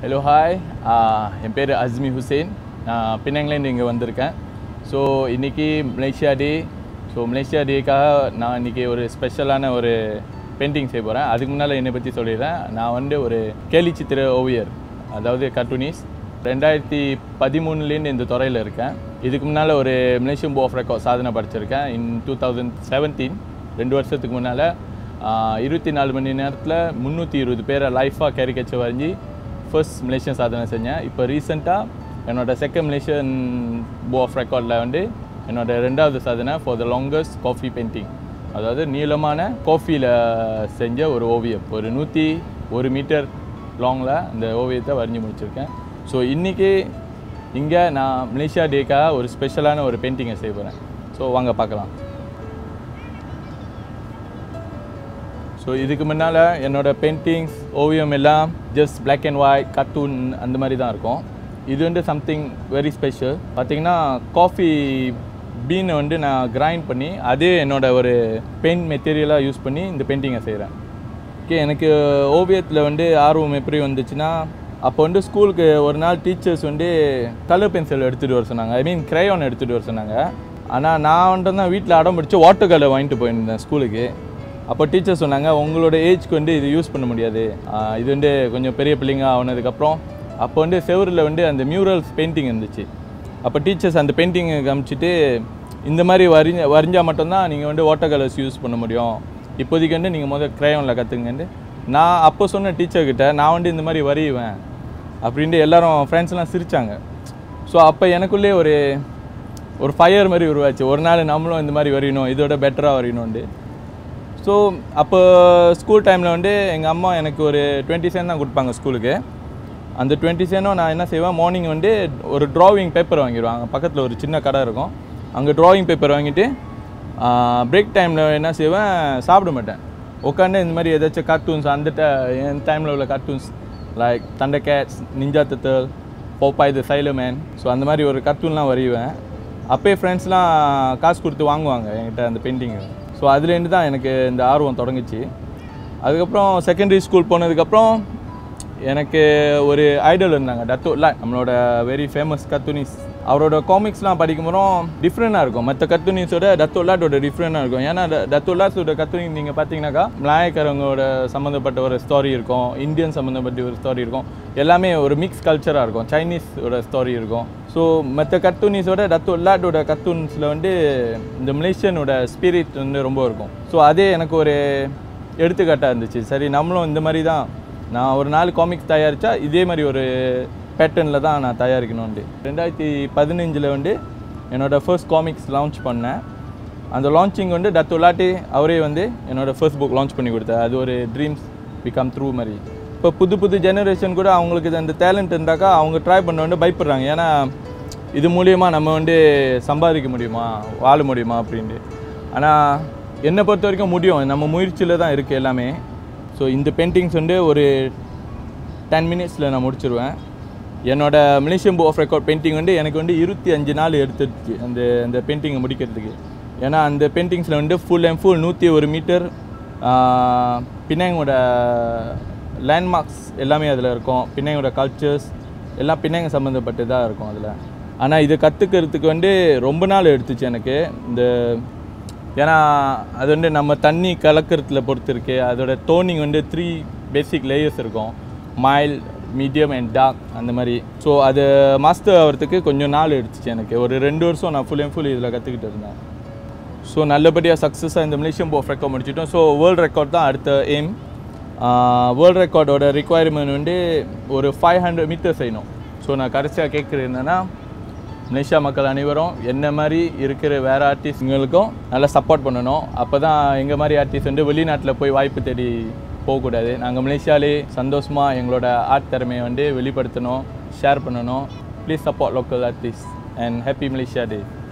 hello hi என் பேர் அஸ்மி Hussein நான் பின்னாங்லேருந்து இங்கே வந்திருக்கேன் ஸோ இன்றைக்கி மலேசியா டே ஸோ மலேசியா டேக்காக நான் இன்றைக்கி ஒரு ஸ்பெஷலான ஒரு பெயிண்டிங் செய்ய போகிறேன் அதுக்கு முன்னால் என்னை பற்றி சொல்லிடுறேன் நான் வந்து ஒரு கேலி சித்திர ஓவியர் அதாவது கர்ட்டூனிஸ் ரெண்டாயிரத்தி பதிமூணுலேருந்து இந்த துறையில் இருக்கேன் இதுக்கு முன்னால் ஒரு மலேசியன் போ ஆஃப் ரெக்கார்ட் சாதனை படிச்சிருக்கேன் இன் டூ தௌசண்ட் செவன்டீன் ரெண்டு வருஷத்துக்கு முன்னால் இருபத்தி நாலு மணி நேரத்தில் முந்நூற்றி இருபது பேரை லைஃபாக கேரிகேச்சர் வரைஞ்சி ஃபர்ஸ்ட் மலேசியன் சாதனை செஞ்சேன் இப்போ ரீசெண்டாக என்னோட செகண்ட் மலேசியன் போ ஆஃப் ரெக்கார்டில் வந்து என்னோட ரெண்டாவது சாதனை for the longest coffee painting அதாவது நீளமான காஃபியில் செஞ்ச ஒரு ஓவியம் ஒரு நூற்றி ஒரு மீட்டர் லாங்கில் அந்த ஓவியத்தை வரைஞ்சி முடிச்சிருக்கேன் ஸோ இன்றைக்கி இங்கே நான் மலேசியா டேக்காக ஒரு ஸ்பெஷலான ஒரு பெயிண்டிங்கை செய்ய போகிறேன் ஸோ வாங்க பார்க்கலாம் ஸோ இதுக்கு முன்னால் என்னோட பெயிண்டிங்ஸ் ஓவியம் எல்லாம் just black and white cartoon அந்த மாதிரி தான் இருக்கும் இது வந்து சம்திங் வெரி ஸ்பெஷல் பார்த்தீங்கன்னா காஃபி பீனை வந்து நான் கிரைண்ட் பண்ணி அதே என்னோட ஒரு பெயிண்ட் மெட்டீரியலாக யூஸ் பண்ணி இந்த பெயிண்டிங்கை செய்கிறேன் ஓகே எனக்கு ஓவியத்தில் வந்து ஆர்வம் எப்படி வந்துச்சுன்னா அப்போ வந்து ஸ்கூலுக்கு ஒரு நாள் டீச்சர்ஸ் வந்து கலர் பென்சில் எடுத்துகிட்டு வர சொன்னாங்க ஐ மீன் க்ரையான் எடுத்துகிட்டு வர சொன்னாங்க ஆனால் நான் வந்துட்டு தான் வீட்டில் அடம் பிடிச்சி வாட்டர் கலர் வாங்கிட்டு போயிருந்தேன் ஸ்கூலுக்கு அப்போ டீச்சர் சொன்னாங்க உங்களோட ஏஜ்க்கு வந்து இது யூஸ் பண்ண முடியாது ஆஹ் இது வந்து கொஞ்சம் பெரிய பிள்ளைங்க ஆனதுக்கப்புறம் அப்போ வந்து செவரில் வந்து அந்த மியூரல்ஸ் பெயிண்டிங் இருந்துச்சு அப்போ டீச்சர்ஸ் அந்த பெயிண்டிங்கை காமிச்சிட்டு இந்த மாதிரி வரைஞ்ச வரைஞ்சால் மட்டும்தான் நீங்கள் வந்து வாட்டர் கலர்ஸ் யூஸ் பண்ண முடியும் இப்போதைக்கு வந்து நீங்கள் முதல் க்ரையானில் கற்றுங்கன்ட்டு நான் அப்போ சொன்ன டீச்சர்கிட்ட நான் வந்து இந்த மாதிரி வரையுவேன் அப்படின்ட்டு எல்லாரும் ஃப்ரெண்ட்ஸ்லாம் சிரித்தாங்க ஸோ அப்போ எனக்குள்ளே ஒரு ஒரு ஃபயர் மாதிரி உருவாச்சு ஒரு நாள் நம்மளும் இந்த மாதிரி வரையணும் இதோட பெட்டராக வரையணும்ண்டு ஸோ அப்போ ஸ்கூல் டைமில் வந்து எங்கள் அம்மா எனக்கு ஒரு டுவெண்ட்டி சென்ட் தான் கொடுப்பாங்க ஸ்கூலுக்கு அந்த டுவெண்ட்டி சென்னும் நான் என்ன செய்வேன் மார்னிங் வந்து ஒரு ட்ராவிங் பேப்பர் வாங்கிடுவாங்க பக்கத்தில் ஒரு சின்ன கடை இருக்கும் அங்கே ட்ராவிங் பேப்பர் வாங்கிட்டு பிரேக் டைமில் என்ன செய்வேன் சாப்பிட மாட்டேன் உட்காந்து இந்த மாதிரி ஏதாச்சும் கார்ட்டூன்ஸ் அந்த ட- என் டைமில் உள்ள cartoons like Thundercats Ninja தத்தல் போப்பாய் த சைலமேன் ஸோ அந்த மாதிரி ஒரு கார்ட்டூன்லாம் வரைவேன் அப்போயே ஃப்ரெண்ட்ஸ்லாம் காசு கொடுத்து வாங்குவாங்க என்கிட்ட அந்த பெயிண்டிங்கு ஸோ அதுலேருந்து தான் எனக்கு இந்த ஆர்வம் தொடங்குச்சு அதுக்கப்புறம் செகண்டரி ஸ்கூல் போனதுக்கப்புறம் எனக்கு ஒரு ஐடல் இருந்தாங்க டத்து இல்ல நம்மளோட வெரி ஃபேமஸ் கத்துனிஸ் அவரோட காமிக்ஸ்லாம் படிக்கும்போதும் டிஃப்ரெண்ட்டாக இருக்கும் மற்ற கத்துனிஸோட டத்து உல்லாட்டோட டிஃப்ரெண்ட்டாக இருக்கும் ஏன்னா டத்து உல்லாஸோட கத்துனி நீங்கள் பார்த்தீங்கன்னாக்கா மலாயக்காரங்களோட சம்மந்தப்பட்ட ஒரு ஸ்டோரி இருக்கும் இந்தியன் சம்மந்தப்பட்ட ஒரு ஸ்டோரி இருக்கும் எல்லாமே ஒரு மிக்ஸ் கல்ச்சராக இருக்கும் சைனீஸோட ஸ்டோரி இருக்கும் ஸோ மற்ற கர்ட்டூனிஸோட டத்து உல்லாட்டோட கர்ட்டூன்ஸில் வந்து இந்த மலேசியனோட ஸ்பிரிட் வந்து ரொம்ப இருக்கும் ஸோ அதே எனக்கு ஒரு எடுத்துக்காட்டாக இருந்துச்சு சரி நம்மளும் இந்த மாதிரி தான் நான் ஒரு நாலு காமிக்ஸ் தயாரித்தா இதே மாதிரி ஒரு பேட்டர்னில் தான் நான் தயாரிக்கணும்ண்டு ரெண்டாயிரத்தி பதினஞ்சில் வந்து என்னோடய ஃபர்ஸ்ட் காமிக்ஸ் லான்ச் பண்ணேன் அந்த லான்ச்சிங் வந்து டத்துலாட்டி அவரே வந்து என்னோட ஃபர்ஸ்ட் புக் லான்ச் பண்ணி கொடுத்தார் அது ஒரு ட்ரீம்ஸ் பிகம் த்ரூ மாதிரி இப்போ புது புது ஜெனரேஷன் கூட அவங்களுக்கு அந்த டேலண்ட் இருந்தாக்கா அவங்க ட்ரை பண்ண வந்து பயப்படுறாங்க ஏன்னா இது மூலியமாக நம்ம வந்து சம்பாதிக்க முடியுமா வாழ முடியுமா அப்படின்ட்டு ஆனால் என்னை பொறுத்த வரைக்கும் முடியும் நம்ம முயற்சியில் தான் இருக்குது எல்லாமே ஸோ இந்த பெயிண்டிங்ஸ் வந்து ஒரு டென் மினிட்ஸில் நான் முடிச்சிருவேன் என்னோட மலேசியன் போ ஆஃப் ரெக்கார்ட் பெயிண்டிங் வந்து எனக்கு வந்து இருபத்தி அஞ்சு நாள் எடுத்துருச்சு அந்த அந்த பெயிண்டிங்கை முடிக்கிறதுக்கு ஏன்னா அந்த பெயிண்டிங்ஸில் வந்து ஃபுல் அண்ட் ஃபுல் நூற்றி ஒரு மீட்டர் பின்னாங்கோட லேண்ட்மார்க்ஸ் எல்லாமே அதில் இருக்கும் பின்னாங்கோட கல்ச்சர்ஸ் எல்லாம் பின்னாங்க சம்மந்தப்பட்டதாக இருக்கும் அதில் ஆனால் இதை கற்றுக்கிறதுக்கு வந்து ரொம்ப நாள் எடுத்துச்சு எனக்கு இந்த ஏன்னா அது வந்து நம்ம தண்ணி கலக்கிறதுல பொறுத்து இருக்கு அதோட டோனிங் வந்து த்ரீ பேசிக் லேயர்ஸ் இருக்கும் மைல் மீடியம் அண்ட் டார்க் அந்த மாதிரி ஸோ அது மாஸ்டர் ஆகிறதுக்கு கொஞ்சம் நாள் எடுத்துச்சு எனக்கு ஒரு ரெண்டு வருஷம் நான் ஃபுல் அண்ட் ஃபுல் இதில் கற்றுக்கிட்டு இருந்தேன் ஸோ நல்லபடியாக சக்ஸஸாக இந்த மலேசியன் போ ரெக்கார்ட் முடிச்சிட்டோம் ஸோ வேர்ல்டு ரெக்கார்ட் தான் அடுத்த எய்ம் வேர்ல்டு ரெக்கார்டோட ரிக்குவயர்மெண்ட் வந்து ஒரு ஃபைவ் ஹண்ட்ரட் மீட்டர் செய்யணும் ஸோ நான் கடைசியாக கேட்குறது என்னென்னா மலேசியா மக்கள் அனைவரும் என்ன மாதிரி இருக்கிற வேறு ஆர்டிஸ்ட்ங்களுக்கும் நல்லா சப்போர்ட் பண்ணணும் அப்போ தான் எங்கள் மாதிரி ஆர்டிஸ்ட் வந்து வெளிநாட்டில் போய் வாய்ப்பு தேடி போகக்கூடாது நாங்கள் மலேசியாலே சந்தோஷமாக எங்களோட ஆர்ட் திறமையை வந்து வெளிப்படுத்தணும் ஷேர் பண்ணணும் please support local artist and happy Malaysia day